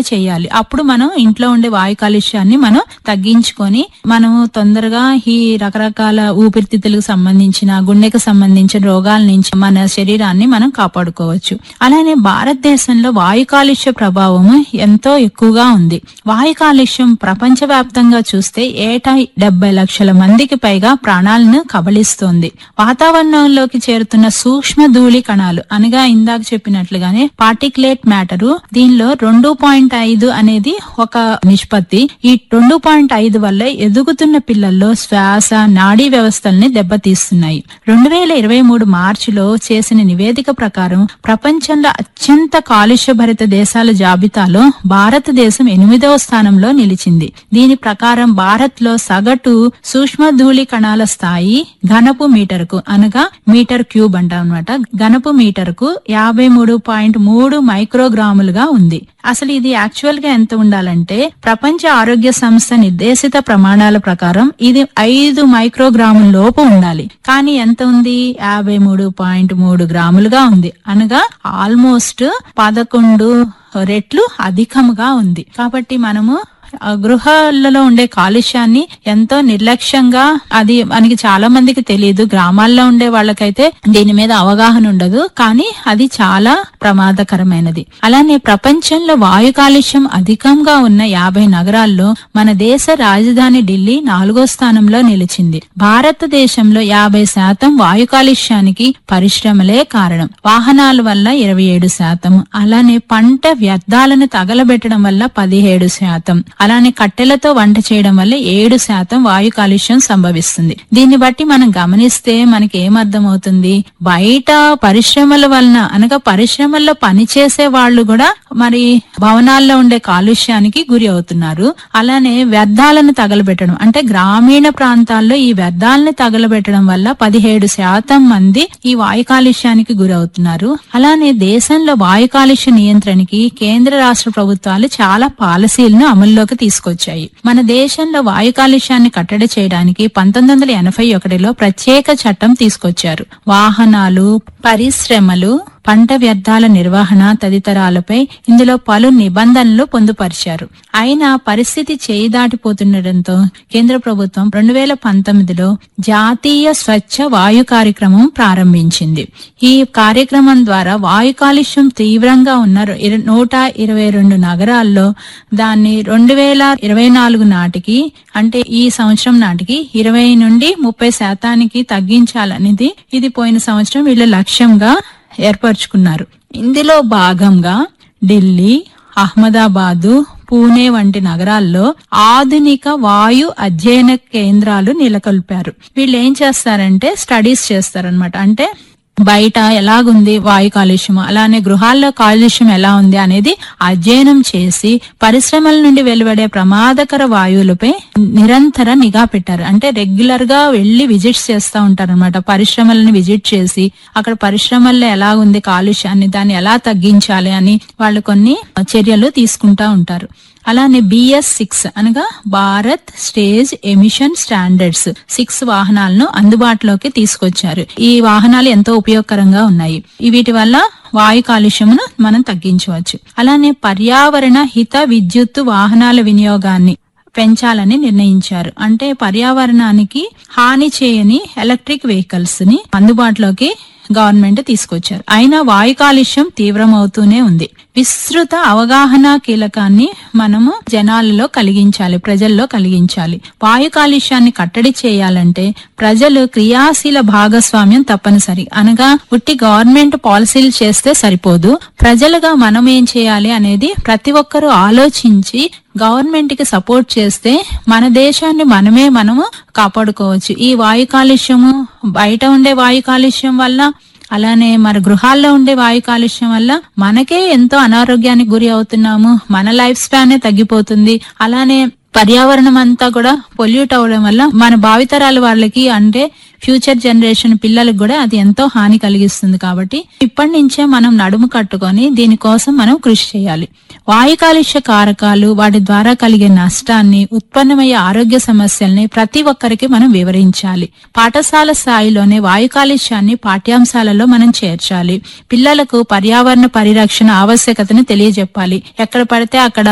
చేయాలి అప్పుడు మనం ఇంట్లో ఉండే వాయు కాలుష్యాన్ని మనం తగ్గించుకొని మనము తొందరగా ఈ రకరకాల ఊపిరితిత్తులకు సంబంధించిన గుండెకు సంబంధించిన రోగాల నుంచి మన శరీరాన్ని మనం కాపాడుకోవచ్చు అలానే భారతదేశంలో వాయు కాలుష్య ప్రభావము ఎంతో ఎక్కువగా ఉంది వాయు కాలుష్యం ప్రపంచవ్యాప్తంగా చూస్తే ఏటా డెబ్బై లక్షల మందికి పైగా ప్రాణాలను కబలిస్తోంది వాతావరణంలోకి చేరుతున్న సూక్ష్మ ధూళి కణాలు అనగా ఇందాక చెప్పినట్లుగానే పార్టిక్యులేట్ మ్యాటరు దీనిలో రెండు పాయింట్ ఐదు అనేది ఒక నిష్పత్తి ఈ రెండు పాయింట్ ఐదు వల్ల ఎదుగుతున్న పిల్లల్లో శ్వాస నాడీ వ్యవస్థల్ని దెబ్బతీస్తున్నాయి రెండు వేల ఇరవై మూడు మార్చిలో చేసిన నివేదిక ప్రకారం ప్రపంచంలో అత్యంత కాలుష్యభరిత దేశాల జాబితాలో భారతదేశం ఎనిమిదవ స్థానంలో నిలిచింది దీని ప్రకారం భారత్ లో సగటు సూక్ష్మ ధూళి కణాల స్థాయి ఘనపు మీటర్కు అనగా మీటర్ క్యూబ్ అంటాం అనమాట ఘనపు మీటర్కు యాభై మూడు పాయింట్ మూడు మైక్రోగ్రాములుగా ఉంది అసలు ఇది యాక్చువల్ గా ఎంత ఉండాలంటే ప్రపంచ ఆరోగ్య సంస్థ నిర్దేశిత ప్రమాణాల ప్రకారం ఇది ఐదు మైక్రోగ్రాముల లోపు ఉండాలి కానీ ఎంత ఉంది యాభై మూడు పాయింట్ మూడు గ్రాములుగా ఉంది అనగా ఆల్మోస్ట్ పదకొండు రెట్లు అధికముగా ఉంది కాబట్టి మనము ఆ గృహాలలో ఉండే కాలుష్యాన్ని ఎంతో నిర్లక్ష్యంగా అది మనకి చాలా మందికి తెలియదు గ్రామాల్లో ఉండే వాళ్ళకైతే దీని మీద అవగాహన ఉండదు కానీ అది చాలా ప్రమాదకరమైనది అలానే ప్రపంచంలో వాయు కాలుష్యం అధికంగా ఉన్న యాభై నగరాల్లో మన దేశ రాజధాని ఢిల్లీ నాలుగో స్థానంలో నిలిచింది భారతదేశంలో యాభై శాతం వాయు కాలుష్యానికి పరిశ్రమలే కారణం వాహనాల వల్ల ఇరవై ఏడు శాతం అలానే పంట వ్యర్థాలను తగలబెట్టడం వల్ల పదిహేడు శాతం అలానే కట్టెలతో వంట చేయడం వల్ల ఏడు శాతం వాయు కాలుష్యం సంభవిస్తుంది దీన్ని బట్టి మనం గమనిస్తే మనకి ఏమర్థమవుతుంది బయట పరిశ్రమల వలన అనగా పరిశ్రమల్లో పనిచేసే వాళ్ళు కూడా మరి భవనాల్లో ఉండే కాలుష్యానికి గురి అవుతున్నారు అలానే వ్యర్థాలను తగలబెట్టడం అంటే గ్రామీణ ప్రాంతాల్లో ఈ వ్యర్థాలను తగలబెట్టడం వల్ల పదిహేడు శాతం మంది ఈ వాయు కాలుష్యానికి గురి అవుతున్నారు అలానే దేశంలో వాయు కాలుష్య నియంత్రణకి కేంద్ర రాష్ట్ర ప్రభుత్వాలు చాలా పాలసీలను అమల్లోకి తీసుకొచ్చాయి మన దేశంలో వాయు కాలుష్యాన్ని కట్టడి చేయడానికి పంతొమ్మిది వందల ఎనభై ఒకటిలో ప్రత్యేక చట్టం తీసుకొచ్చారు వాహనాలు పరిశ్రమలు పంట వ్యర్థాల నిర్వహణ తదితరాలపై ఇందులో పలు నిబంధనలు పొందుపరిచారు అయినా పరిస్థితి చేయి దాటిపోతుండటంతో కేంద్ర ప్రభుత్వం రెండు వేల పంతొమ్మిదిలో జాతీయ స్వచ్ఛ వాయు కార్యక్రమం ప్రారంభించింది ఈ కార్యక్రమం ద్వారా వాయు కాలుష్యం తీవ్రంగా ఉన్న ఇర- నూట ఇరవై రెండు నగరాల్లో దాన్ని రెండు వేల ఇరవై నాలుగు నాటికి అంటే ఈ సంవత్సరం నాటికి ఇరవై నుండి ముప్పై శాతానికి తగ్గించాలనేది ఇది పోయిన సంవత్సరం వీళ్ళ లక్ష్యంగా ఏర్పరచుకున్నారు ఇందులో భాగంగా ఢిల్లీ అహ్మదాబాదు పూణే వంటి నగరాల్లో ఆధునిక వాయు అధ్యయన కేంద్రాలు నెలకొల్పారు వీళ్ళు ఏం చేస్తారంటే స్టడీస్ చేస్తారనమాట అంటే బయట ఎలాగుంది వాయు కాలుష్యం అలానే గృహాల్లో కాలుష్యం ఎలా ఉంది అనేది అధ్యయనం చేసి పరిశ్రమల నుండి వెలువడే ప్రమాదకర వాయువులపై నిరంతర నిఘా పెట్టారు అంటే రెగ్యులర్ గా వెళ్లి విజిట్స్ చేస్తూ ఉంటారన్నమాట పరిశ్రమలను విజిట్ చేసి అక్కడ పరిశ్రమల్లో ఎలా ఉంది కాలుష్యాన్ని దాన్ని ఎలా తగ్గించాలి అని వాళ్ళు కొన్ని చర్యలు తీసుకుంటా ఉంటారు అలానే బిఎస్ సిక్స్ అనగా Bharat stage emission standards six వాహనాలను అందుబాటులోకి తీసుకొచ్చారు ఈ వాహనాలు ఎంతో ఉపయోగకరంగా ఉన్నాయి ఈ వీటి వల్ల వాయు కాలుష్యమును మనం తగ్గించవచ్చు అలానే పర్యావరణ హిత విద్యుత్తు వాహనాల వినియోగాన్ని పెంచాలని నిర్ణయించారు అంటే పర్యావరణానికి హాని చేయని ఎలక్ట్రిక్ వెహికల్స్ ని అందుబాటులోకి గవర్నమెంట్ తీసుకొచ్చారు అయినా వాయు కాలుష్యం తీవ్రమవుతూనే ఉంది విస్తృత అవగాహన కీలకాన్ని మనము జనాలలో కలిగించాలి ప్రజల్లో కలిగించాలి వాయు కాలుష్యాన్ని కట్టడి చేయాలంటే ప్రజలు క్రియాశీల భాగస్వామ్యం తప్పనిసరి అనగా ఉట్టి గవర్నమెంట్ పాలసీలు చేస్తే సరిపోదు ప్రజలుగా మనం ఏం చేయాలి అనేది ప్రతి ఒక్కరూ ఆలోచించి గవర్నమెంట్ కి సపోర్ట్ చేస్తే మన దేశాన్ని మనమే మనము కాపాడుకోవచ్చు ఈ వాయు కాలుష్యము బయట ఉండే వాయు కాలుష్యం వల్ల అలానే మరి గృహాల్లో ఉండే వాయు కాలుష్యం వల్ల మనకే ఎంతో అనారోగ్యానికి గురి అవుతున్నాము మన లైఫ్ స్పానే తగ్గిపోతుంది అలానే పర్యావరణం అంతా కూడా పొల్యూట్ అవడం వల్ల మన భావితరాల వాళ్ళకి అంటే ఫ్యూచర్ జనరేషన్ పిల్లలకు కూడా అది ఎంతో హాని కలిగిస్తుంది కాబట్టి ఇప్పటి నుంచే మనం నడుము కట్టుకొని దీనికోసం మనం కృషి చేయాలి వాయు కాలుష్య కారకాలు వాటి ద్వారా కలిగే నష్టాన్ని ఉత్పన్నమయ్యే ఆరోగ్య సమస్యల్ని ప్రతి ఒక్కరికి మనం వివరించాలి పాఠశాల స్థాయిలోనే వాయు కాలుష్యాన్ని పాఠ్యాంశాలలో మనం చేర్చాలి పిల్లలకు పర్యావరణ పరిరక్షణ ఆవశ్యకతను తెలియజెప్పాలి ఎక్కడ పడితే అక్కడ